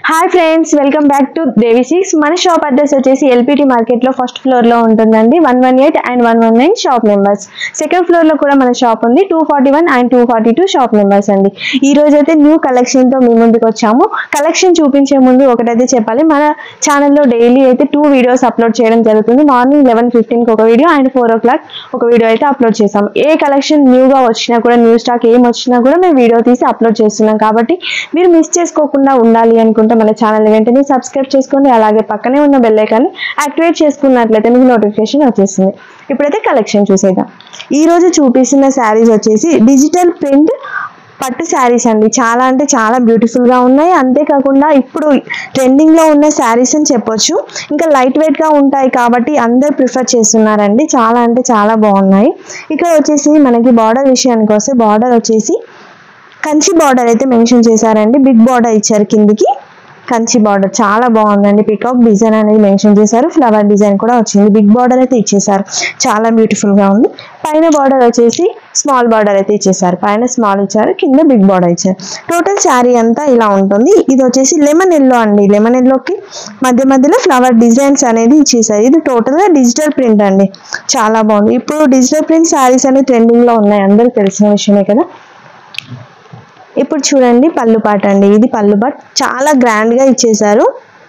hi friends welcome back to Devi six మన shop address వచ్చేసి LPT market లో first floor లో ఉంటుందండి one one eight and one one nine shop numbers second floor లో కూడా మన షాప్ ఉంది two forty one and two forty two shop numbers అండి ఈ రోజు అయితే న్యూ కలెక్షన్ తో మీ ముందుకు వచ్చాము కలెక్షన్ చూపించే ముందు ఒకటైతే చెప్పాలి మన ఛానల్లో డైలీ అయితే టూ వీడియోస్ అప్లోడ్ చేయడం జరుగుతుంది మార్నింగ్ లెవెన్ ఫిఫ్టీన్ కి ఒక video and four o'clock ఒక వీడియో అయితే అప్లోడ్ చేసాం ఏ కలెక్షన్ న్యూగా వచ్చినా కూడా న్యూ స్టాక్ ఏం వచ్చినా కూడా మేము వీడియో తీసి అప్లోడ్ చేస్తున్నాం కాబట్టి మీరు మిస్ చేసుకోకుండా ఉండాలి అనుకుంటే మన ఛానల్ వెంటనే సబ్స్క్రైబ్ చేసుకోండి అలాగే పక్కనే ఉన్న బెల్ ఐకాన్ని యాక్టివేట్ చేసుకున్నట్లయితే మీకు నోటిఫికేషన్ వచ్చేస్తుంది ఇప్పుడైతే కలెక్షన్ చూసేద్దాం ఈ రోజు చూపిస్తున్న శారీస్ వచ్చేసి డిజిటల్ ప్రింట్ పట్టు శారీస్ అండి చాలా అంటే చాలా బ్యూటిఫుల్ గా ఉన్నాయి అంతేకాకుండా ఇప్పుడు ట్రెండింగ్ లో ఉన్న శారీస్ అని చెప్పొచ్చు ఇంకా లైట్ వెయిట్ గా ఉంటాయి కాబట్టి అందరు ప్రిఫర్ చేస్తున్నారండి చాలా అంటే చాలా బాగున్నాయి ఇక్కడ వచ్చేసి మనకి బార్డర్ విషయానికి వస్తే బార్డర్ వచ్చేసి కంచి బార్డర్ అయితే మెన్షన్ చేశారండి బిగ్ బార్డర్ ఇచ్చారు కిందికి కంచి బార్డర్ చాలా బాగుందండి పికాక్ డిజైన్ అనేది మెన్షన్ చేశారు ఫ్లవర్ డిజైన్ కూడా వచ్చింది బిగ్ బార్డర్ అయితే ఇచ్చేసారు చాలా బ్యూటిఫుల్ గా ఉంది పైన బార్డర్ వచ్చేసి స్మాల్ బార్డర్ అయితే ఇచ్చేసారు పైన స్మాల్ ఇచ్చారు కింద బిగ్ బార్డర్ ఇచ్చారు టోటల్ శారీ అంతా ఇలా ఉంటుంది ఇది వచ్చేసి లెమన్ ఎల్లో అండి లెమన్ ఎల్లోకి మధ్య మధ్యలో ఫ్లవర్ డిజైన్స్ అనేది ఇచ్చేసారు ఇది టోటల్ గా డిజిటల్ ప్రింట్ అండి చాలా బాగుంది ఇప్పుడు డిజిటల్ ప్రింట్ శారీస్ అనేవి ట్రెండింగ్ లో ఉన్నాయి అందరికి తెలిసిన విషయమే కదా ఇప్పుడు చూడండి పళ్ళు పాట అండి ఇది పళ్ళు పాట చాలా గ్రాండ్ గా ఇచ్చేసారు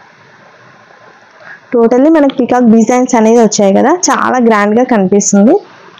టోటల్లీ మనకి పికాక్ డిజైన్స్ అనేది వచ్చాయి కదా చాలా గ్రాండ్ గా కనిపిస్తుంది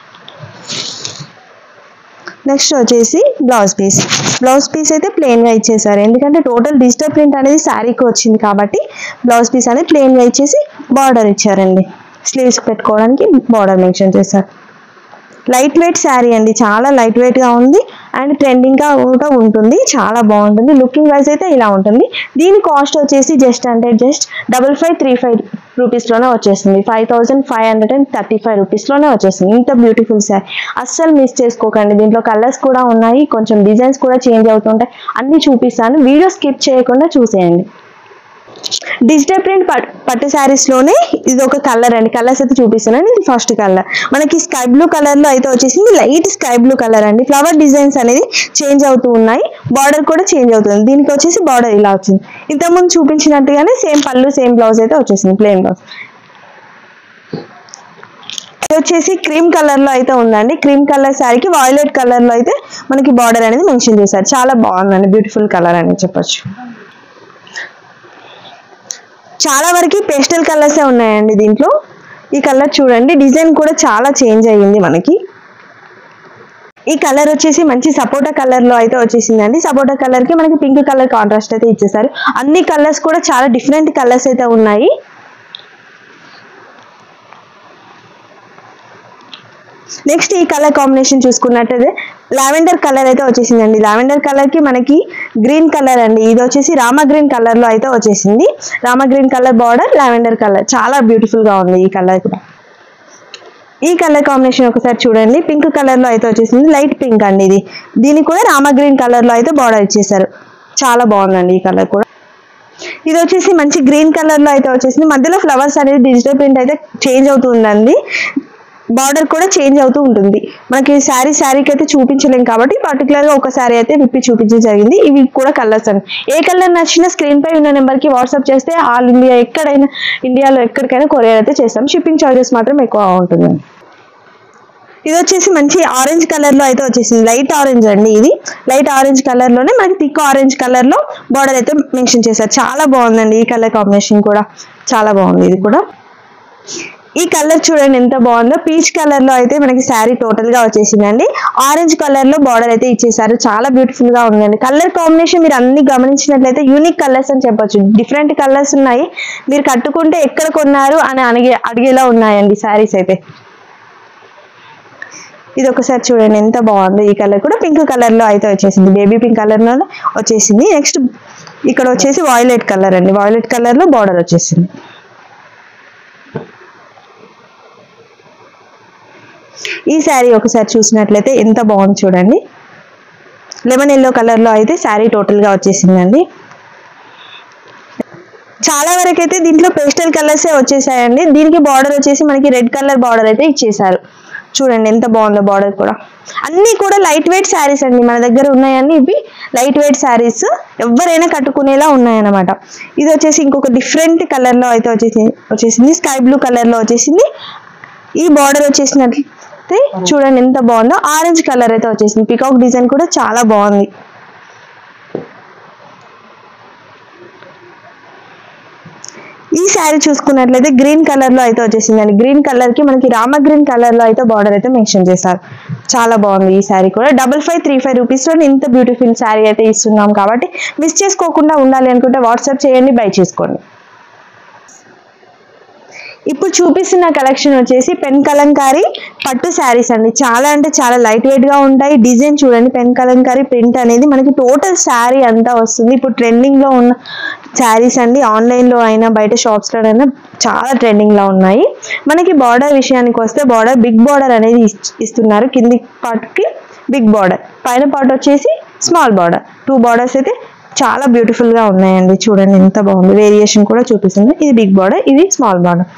నెక్స్ట్ వచ్చేసి బ్లౌజ్ పీస్ బ్లౌజ్ పీస్ అయితే ప్లెయిన్ గా ఇచ్చేసారు ఎందుకంటే టోటల్ డిజిటల్ ప్రింట్ అనేది శారీకి వచ్చింది కాబట్టి బ్లౌజ్ పీస్ అనేది ప్లెయిన్ గా ఇచ్చేసి బార్డర్ ఇచ్చారండి స్లీవ్స్ పెట్టుకోవడానికి బార్డర్ మెన్షన్ చేశారు లైట్ వెయిట్ శారీ అండి చాలా లైట్ వెయిట్ గా ఉంది అండ్ ట్రెండింగ్ గా కూడా ఉంటుంది చాలా బాగుంటుంది లుకింగ్ వైజ్ అయితే ఇలా ఉంటుంది దీని కాస్ట్ వచ్చేసి జస్ట్ అంటే just double five three five rupees లోనే వచ్చేసింది five thousand five hundred and thirty five rupees లోనే వచ్చేసింది ఇంత బ్యూటిఫుల్ శారీ అస్సలు మిస్ చేసుకోకండి దీంట్లో కలర్స్ కూడా ఉన్నాయి కొంచెం డిజైన్స్ కూడా చేంజ్ అవుతుంటాయి అన్ని చూపిస్తాను వీడియో స్కిప్ చేయకుండా చూసేయండి డిజిటల్ ప్రింట్ పట్- పట్టు శారీస్ లోనే ఇది ఒక కలర్ అండి కలర్స్ అయితే చూపిస్తున్నాను ఇది ఫస్ట్ కలర్ మనకి స్కై బ్లూ కలర్ లో అయితే వచ్చేసింది లైట్ స్కై బ్లూ కలర్ అండి ఫ్లవర్ డిజైన్స్ అనేది చేంజ్ అవుతూ ఉన్నాయి బార్డర్ కూడా చేంజ్ అవుతుంది దీనికి వచ్చేసి బార్డర్ ఇలా వచ్చింది ఇంతకుముందు చూపించినట్టుగానే సేమ్ పళ్ళు సేమ్ బ్లౌజ్ అయితే వచ్చేసింది ప్లెయిన్ బ్లౌజ్ ఇది వచ్చేసి క్రీమ్ కలర్ లో అయితే ఉందండి క్రీమ్ కలర్ శారీకి వాయిలెట్ కలర్ లో అయితే మనకి బార్డర్ అనేది మెన్షన్ చేశారు చాలా బాగుందండి బ్యూటిఫుల్ కలర్ అని చెప్పొచ్చు చాలా వరకు పేస్టల్ కలర్సే ఉన్నాయండి దీంట్లో ఈ కలర్ చూడండి డిజైన్ కూడా చాలా చేంజ్ అయ్యింది మనకి ఈ కలర్ వచ్చేసి మంచి సపోటా కలర్ లో అయితే వచ్చేసిందండి సపోటా కలర్ కి మనకి పింక్ కలర్ కాంట్రాస్ట్ అయితే ఇచ్చేసారు అన్ని కలర్స్ కూడా చాలా డిఫరెంట్ కలర్స్ అయితే ఉన్నాయి నెక్స్ట్ ఈ కలర్ కాంబినేషన్ చూసుకున్నట్టయితే లావెండర్ కలర్ అయితే వచ్చేసిందండి లావెండర్ కలర్ కి మనకి గ్రీన్ కలర్ అండి ఇది వచ్చేసి రామ గ్రీన్ కలర్ లో అయితే వచ్చేసింది Rama green colour border lavender colour చాలా బ్యూటిఫుల్ గా ఉంది ఈ కలర్ కూడా ఈ కలర్ కాంబినేషన్ ఒకసారి చూడండి పింక్ కలర్ లో అయితే వచ్చేసింది లైట్ పింక్ అండి ఇది దీనికి కూడా రామ గ్రీన్ కలర్ లో అయితే బార్డర్ ఇచ్చేసారు చాలా బాగుందండి ఈ కలర్ కూడా ఇది వచ్చేసి మంచి గ్రీన్ కలర్ లో అయితే వచ్చేసింది మధ్యలో ఫ్లవర్స్ అనేది డిజిటల్ ప్రింట్ అయితే చేంజ్ అవుతుందండి బార్డర్ కూడా చేంజ్ అవుతూ ఉంటుంది మనకి శారీ శారీకి అయితే చూపించలేం కాబట్టి పర్టికులర్ గా ఒక శారీ అయితే విప్పి చూపించడం జరిగింది ఇవి కూడా కలర్స్ అండి ఏ కలర్ నచ్చినా స్క్రీన్ పై ఉన్న నెంబర్ కి వాట్సాప్ చేస్తే ఆల్ ఇండియా ఎక్కడైనా ఇండియాలో ఎక్కడికైనా కొరియర్ అయితే చేస్తాం షిప్పింగ్ చార్జెస్ మాత్రం ఎక్కువ ఉంటుంది ఇది వచ్చేసి మంచి ఆరెంజ్ కలర్ లో అయితే వచ్చేసింది లైట్ ఆరెంజ్ అండి ఇది లైట్ ఆరెంజ్ కలర్ లోనే మనకి థిక్ ఆరెంజ్ కలర్ లో బార్డర్ అయితే మెన్షన్ చేశారు చాలా బాగుందండి ఈ కలర్ కాంబినేషన్ కూడా చాలా బాగుంది ఇది కూడా ఈ కలర్ చూడండి ఎంత బాగుందో పీచ్ కలర్ లో అయితే మనకి శారీ టోటల్ గా వచ్చేసిందండి ఆరెంజ్ కలర్ లో బార్డర్ అయితే ఇచ్చేసారు చాలా బ్యూటిఫుల్ గా ఉందండి కలర్ కాంబినేషన్ మీరు అన్ని గమనించినట్లయితే యూనిక్ కలర్స్ అని చెప్పొచ్చు డిఫరెంట్ కలర్స్ ఉన్నాయి మీరు కట్టుకుంటే ఎక్కడ కొన్నారు అని అడిగే అడిగేలా ఉన్నాయండి శారీస్ అయితే ఇది ఒకసారి చూడండి ఎంత బాగుంది ఈ కలర్ కూడా పింక్ కలర్ లో అయితే వచ్చేసింది బేబీ పింక్ కలర్ లో వచ్చేసింది నెక్స్ట్ ఇక్కడ వచ్చేసి వాయిలెట్ కలర్ అండి వాయిలెట్ కలర్ లో బార్డర్ వచ్చేసింది ఈ శారీ ఒకసారి చూసినట్లయితే ఎంత బాగుంది చూడండి లెమన్ ఎల్లో కలర్ లో అయితే శారీ టోటల్ గా వచ్చేసిందండి చాలా వరకు అయితే దీంట్లో పేస్టల్ కలర్సే వచ్చేసాయండి దీనికి బార్డర్ వచ్చేసి మనకి రెడ్ కలర్ బార్డర్ అయితే ఇచ్చేసారు చూడండి ఎంత బాగుందో బార్డర్ కూడా అన్నీ కూడా లైట్ వెయిట్ శారీస్ అండి మన దగ్గర ఉన్నాయని ఇవి లైట్ వెయిట్ శారీస్ ఎవరైనా కట్టుకునేలా ఉన్నాయన్నమాట ఇది వచ్చేసి ఇంకొక డిఫరెంట్ కలర్ లో అయితే వచ్చేసి వచ్చేసింది స్కై బ్లూ కలర్ లో వచ్చేసింది ఈ బార్డర్ వచ్చేసినట్లయితే చూడండి ఎంత బాగుందో ఆరెంజ్ కలర్ అయితే వచ్చేసింది పికాక్ డిజైన్ కూడా చాలా బాగుంది ఈ శారీ చూసుకున్నట్లయితే గ్రీన్ కలర్ లో అయితే వచ్చేసిందండి గ్రీన్ కలర్ కి మనకి రామ గ్రీన్ కలర్ లో అయితే బార్డర్ అయితే మెన్షన్ చేశారు చాలా బాగుంది ఈ శారీ కూడా double five three five rupees లో ఇంత బ్యూటిఫుల్ శారీ అయితే ఇస్తున్నాం కాబట్టి మిస్ చేసుకోకుండా ఉండాలి అనుకుంటే వాట్సాప్ చేయండి బై చేసుకోండి ఇప్పుడు చూపిస్తున్న కలెక్షన్ వచ్చేసి పెన్ కలంకారీ పట్టు శారీస్ అండి చాలా అంటే చాలా లైట్ వెయిట్ గా ఉంటాయి డిజైన్ చూడండి పెన్ కలంకారీ ప్రింట్ అనేది మనకి టోటల్ శారీ అంతా వస్తుంది ఇప్పుడు ట్రెండింగ్ లో ఉన్న శారీస్ అండి ఆన్లైన్ లో అయినా బయట షాప్స్ లో అయినా చాలా ట్రెండింగ్ లో ఉన్నాయి మనకి బార్డర్ విషయానికి వస్తే బార్డర్ బిగ్ బార్డర్ అనేది ఇస్- ఇస్తున్నారు కింది పార్ట్కి బిగ్ బార్డర్ పైన పార్ట్ వచ్చేసి స్మాల్ బార్డర్ టూ బార్డర్స్ అయితే చాలా బ్యూటిఫుల్ గా ఉన్నాయండి చూడండి ఎంత బాగుంది వేరియేషన్ కూడా చూపిస్తుంది ఇది బిగ్ బార్డర్ ఇది స్మాల్ బార్డర్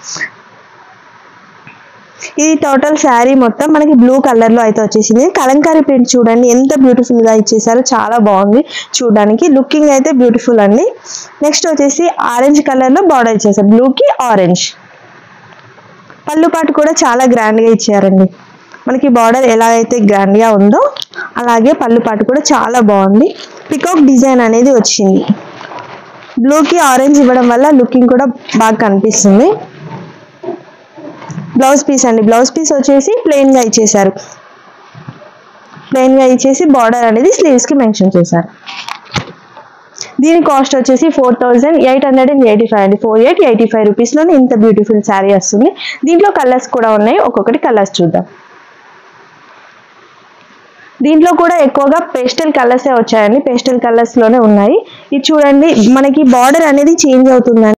ఇది టోటల్ శారీ మొత్తం మనకి బ్లూ కలర్ లో అయితే వచ్చేసింది కలంకారీ ప్రింట్ చూడండి ఎంత బ్యూటిఫుల్ గా ఇచ్చేసారో చాలా బాగుంది చూడడానికి లుకింగ్ అయితే బ్యూటిఫుల్ అండి నెక్స్ట్ వచ్చేసి ఆరెంజ్ కలర్ లో బార్డర్ ఇచ్చేసారు బ్లూ కి ఆరెంజ్ పళ్ళు పాటు కూడా చాలా గ్రాండ్ గా ఇచ్చారండి మనకి బార్డర్ ఎలా అయితే గ్రాండ్ గా ఉందో అలాగే పళ్ళు పాటు కూడా చాలా బాగుంది పికాక్ డిజైన్ అనేది వచ్చింది బ్లూకి ఆరెంజ్ ఇవ్వడం వల్ల లుకింగ్ కూడా బాగా కనిపిస్తుంది బ్లౌజ్ పీస్ అండి బ్లౌజ్ పీస్ వచ్చేసి ప్లెయిన్ గా ఇచ్చేసారు ప్లెయిన్ గా ఇచ్చేసి బార్డర్ అనేది స్లీవ్స్ కి మెన్షన్ చేశారు దీని కాస్ట్ వచ్చేసి four thousand eight hundred and eighty five అండి ఫోర్ ఎయిట్ ఎయిటీ ఫైవ్ రూపీస్లోనే ఇంత బ్యూటిఫుల్ శారీ వస్తుంది దీంట్లో కలర్స్ కూడా ఉన్నాయి ఒక్కొక్కటి కలర్స్ చూద్దాం దీంట్లో కూడా ఎక్కువగా పేస్టల్ కలర్సే వచ్చాయండి పేస్టల్ కలర్స్ లోనే ఉన్నాయి ఇది చూడండి మనకి బార్డర్ అనేది చేంజ్ అవుతుందండి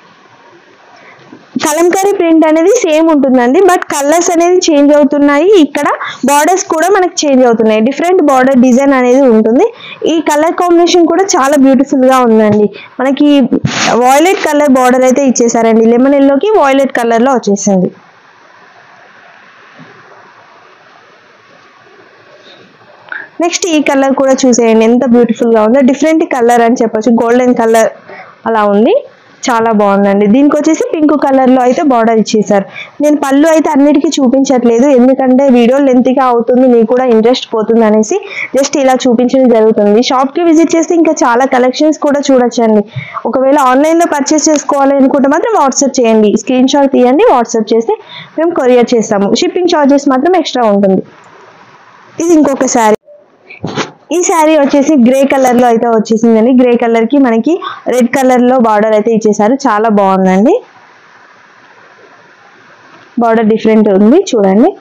కలంకారీ ప్రింట్ అనేది సేమ్ ఉంటుందండి బట్ కలర్స్ అనేది చేంజ్ అవుతున్నాయి ఇక్కడ బార్డర్స్ కూడా మనకి చేంజ్ అవుతున్నాయి డిఫరెంట్ బార్డర్ డిజైన్ అనేది ఉంటుంది ఈ కలర్ కాంబినేషన్ కూడా చాలా బ్యూటిఫుల్ గా ఉందండి మనకి వాయిలెట్ కలర్ బార్డర్ అయితే ఇచ్చేసారండి లెమన్ ఎల్లోకి వాయిలెట్ కలర్ లో వచ్చేసింది నెక్స్ట్ ఈ కలర్ కూడా చూసేయండి ఎంత బ్యూటిఫుల్ గా ఉందో డిఫరెంట్ కలర్ అని చెప్పొచ్చు గోల్డెన్ కలర్ అలా ఉంది చాలా బాగుందండి దీనికి వచ్చేసి పింక్ కలర్ లో అయితే బార్డర్ ఇచ్చేసారు నేను పళ్ళు అయితే అన్నిటికీ చూపించట్లేదు ఎందుకంటే వీడియో లెంత్ గా అవుతుంది మీకు కూడా ఇంట్రెస్ట్ పోతుంది అనేసి జస్ట్ ఇలా చూపించడం జరుగుతుంది షాప్ కి విజిట్ చేస్తే ఇంకా చాలా కలెక్షన్స్ కూడా చూడొచ్చండి ఒకవేళ ఆన్లైన్ లో పర్చేస్ చేసుకోవాలి అనుకుంటే మాత్రం వాట్సాప్ చేయండి స్క్రీన్ షాట్ తీయండి వాట్సాప్ చేస్తే మేము కొరియర్ చేస్తాము షిప్పింగ్ చార్జెస్ మాత్రం ఎక్స్ట్రా ఉంటుంది ఇది ఇంకొక శారీ ఈ శారీ వచ్చేసి గ్రే కలర్ లో అయితే వచ్చేసిందండి గ్రే కలర్ కి మనకి రెడ్ కలర్ లో బార్డర్ అయితే ఇచ్చేసారు చాలా బాగుందండి బార్డర్ డిఫరెంట్ ఉంది చూడండి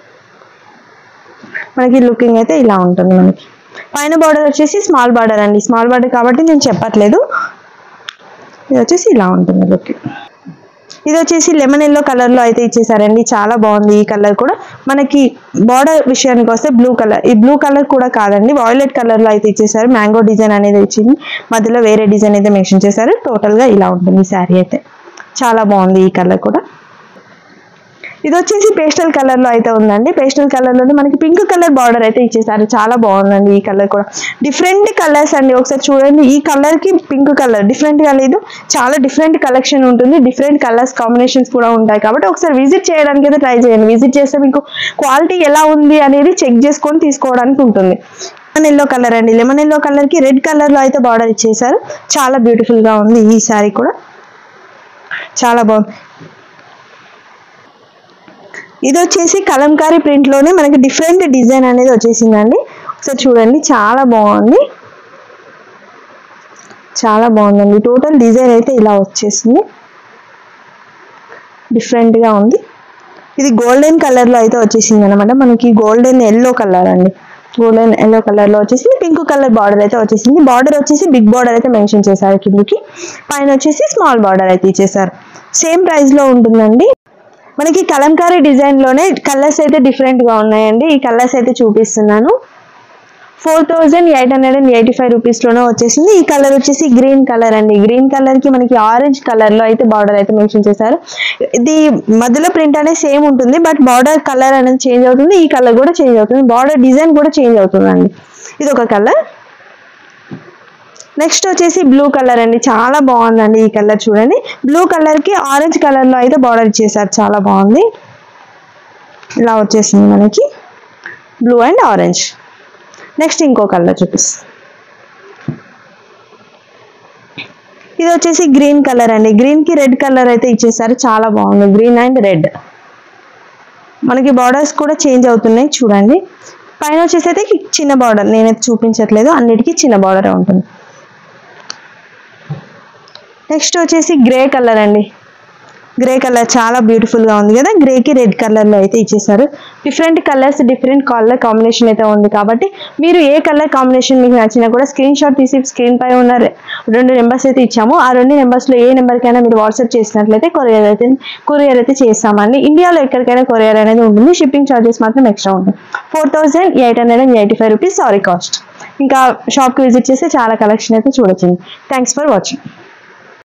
మనకి లుకింగ్ అయితే ఇలా ఉంటుంది మనకి పైన బార్డర్ వచ్చేసి స్మాల్ బార్డర్ అండి స్మాల్ బార్డర్ కాబట్టి నేను చెప్పట్లేదు ఇది వచ్చేసి ఇలా ఉంటుంది లుకింగ్ ఇది వచ్చేసి లెమన్ ఎల్లో కలర్ లో అయితే ఇచ్చేసారండి చాలా బాగుంది ఈ కలర్ కూడా మనకి బార్డర్ విషయానికి వస్తే బ్లూ కలర్ ఈ బ్లూ కలర్ కూడా కాదండి వాయిలెట్ కలర్ లో అయితే ఇచ్చేసారు మ్యాంగో డిజైన్ అనేది ఇచ్చింది మధ్యలో వేరే డిజైన్ అయితే మెన్షన్ చేశారు టోటల్ గా ఇలా ఉంటుంది ఈ శారీ అయితే చాలా బాగుంది ఈ కలర్ కూడా ఇది వచ్చేసి పేస్టల్ కలర్ లో అయితే ఉందండి పేస్టల్ కలర్ లోనే మనకి పింక్ కలర్ బార్డర్ అయితే ఇచ్చేసారు చాలా బాగుందండి ఈ కలర్ కూడా డిఫరెంట్ కలర్స్ అండి ఒకసారి చూడండి ఈ కలర్ కి పింక్ కలర్ డిఫరెంట్ గా లేదు చాలా డిఫరెంట్ కలెక్షన్ ఉంటుంది డిఫరెంట్ కలర్స్ కాంబినేషన్స్ కూడా ఉంటాయి కాబట్టి ఒకసారి విజిట్ చేయడానికి అయితే ట్రై చేయండి విజిట్ చేస్తే మీకు క్వాలిటీ ఎలా ఉంది అనేది చెక్ చేసుకొని తీసుకోవడానికి ఉంటుంది లెమన్ ఎల్లో కలర్ అండి లెమన్ ఎల్లో కలర్ కి రెడ్ కలర్ లో అయితే బార్డర్ ఇచ్చేసారు చాలా బ్యూటిఫుల్ గా ఉంది ఈ శారీ కూడా చాలా బాగుంది ఇది వచ్చేసి కలంకారీ ప్రింట్ లోనే మనకి డిఫరెంట్ డిజైన్ అనేది వచ్చేసిందండి ఒకసారి చూడండి చాలా బాగుంది చాలా బాగుందండి టోటల్ డిజైన్ అయితే ఇలా వచ్చేసింది డిఫరెంట్ గా ఉంది ఇది గోల్డెన్ కలర్ లో అయితే వచ్చేసింది అనమాట మనకి గోల్డెన్ ఎల్లో కలర్ అండి గోల్డెన్ ఎల్లో కలర్ లో వచ్చేసింది పింక్ కలర్ బార్డర్ అయితే వచ్చేసింది బార్డర్ వచ్చేసి బిగ్ బార్డర్ అయితే మెన్షన్ చేశారు కిందికి పైన వచ్చేసి స్మాల్ బార్డర్ అయితే ఇచ్చేసారు సేమ్ ప్రైస్ లో ఉంటుందండి మనకి కలంకారీ డిజైన్ లోనే కలర్స్ అయితే డిఫరెంట్ గా ఉన్నాయండి ఈ కలర్స్ అయితే చూపిస్తున్నాను four thousand eight hundred and eighty five రూపీస్లోనే వచ్చేసింది ఈ కలర్ వచ్చేసి గ్రీన్ కలర్ అండి గ్రీన్ కలర్కి మనకి ఆరెంజ్ కలర్లో అయితే బార్డర్ అయితే మెన్షన్ చేశారు ఇది మధ్యలో ప్రింట్ అనేది సేమ్ ఉంటుంది బట్ బార్డర్ కలర్ అనేది చేంజ్ అవుతుంది ఈ కలర్ కూడా చేంజ్ అవుతుంది బార్డర్ డిజైన్ కూడా చేంజ్ అవుతుందండి ఇది ఒక కలర్ నెక్స్ట్ వచ్చేసి బ్లూ కలర్ అండి చాలా బాగుందండి ఈ కలర్ చూడండి బ్లూ కలర్కి ఆరెంజ్ కలర్లో అయితే బార్డర్ ఇచ్చేసారు చాలా బాగుంది ఇలా వచ్చేసింది మనకి బ్లూ అండ్ ఆరెంజ్ నెక్స్ట్ ఇంకో కలర్ చూపిస్తాను ఇది వచ్చేసి గ్రీన్ కలర్ అండి గ్రీన్ కి రెడ్ కలర్ అయితే ఇచ్చేసారు చాలా బాగుంది గ్రీన్ అండ్ రెడ్ మనకి బార్డర్స్ కూడా చేంజ్ అవుతున్నాయి చూడండి పైన వచ్చేసి అయితే చిన్న బార్డర్ నేనైతే చూపించట్లేదు అన్నిటికీ చిన్న బార్డర్ ఉంటుంది నెక్స్ట్ వచ్చేసి గ్రే కలర్ అండి గ్రే కలర్ చాలా బ్యూటిఫుల్ గా ఉంది కదా గ్రేకి రెడ్ కలర్ లో అయితే ఇచ్చేసారు different colours different colour combination అయితే ఉంది కాబట్టి మీరు ఏ కలర్ కాంబినేషన్ మీకు నచ్చినా కూడా స్క్రీన్ షాట్ తీసి స్క్రీన్ పై ఉన్న రె- రెండు నెంబర్స్ అయితే ఇచ్చాము ఆ రెండు నెంబర్స్ లో ఏ నెంబర్ కైనా మీరు వాట్సాప్ చేసినట్లయితే కొరియర్ అయితే కొరియర్ అయితే చేస్తామండి ఇండియాలో ఎక్కడికైనా కొరియర్ అనేది ఉంటుంది షిప్పింగ్ ఛార్జెస్ మాత్రం ఎక్స్ట్రా ఉంటుంది four thousand eight hundred and eighty five rupees sari cost ఇంకా షాప్కి విజిట్ చేస్తే చాలా కలెక్షన్ అయితే చూడొచ్చు థ్యాంక్స్ ఫర్ వాచింగ్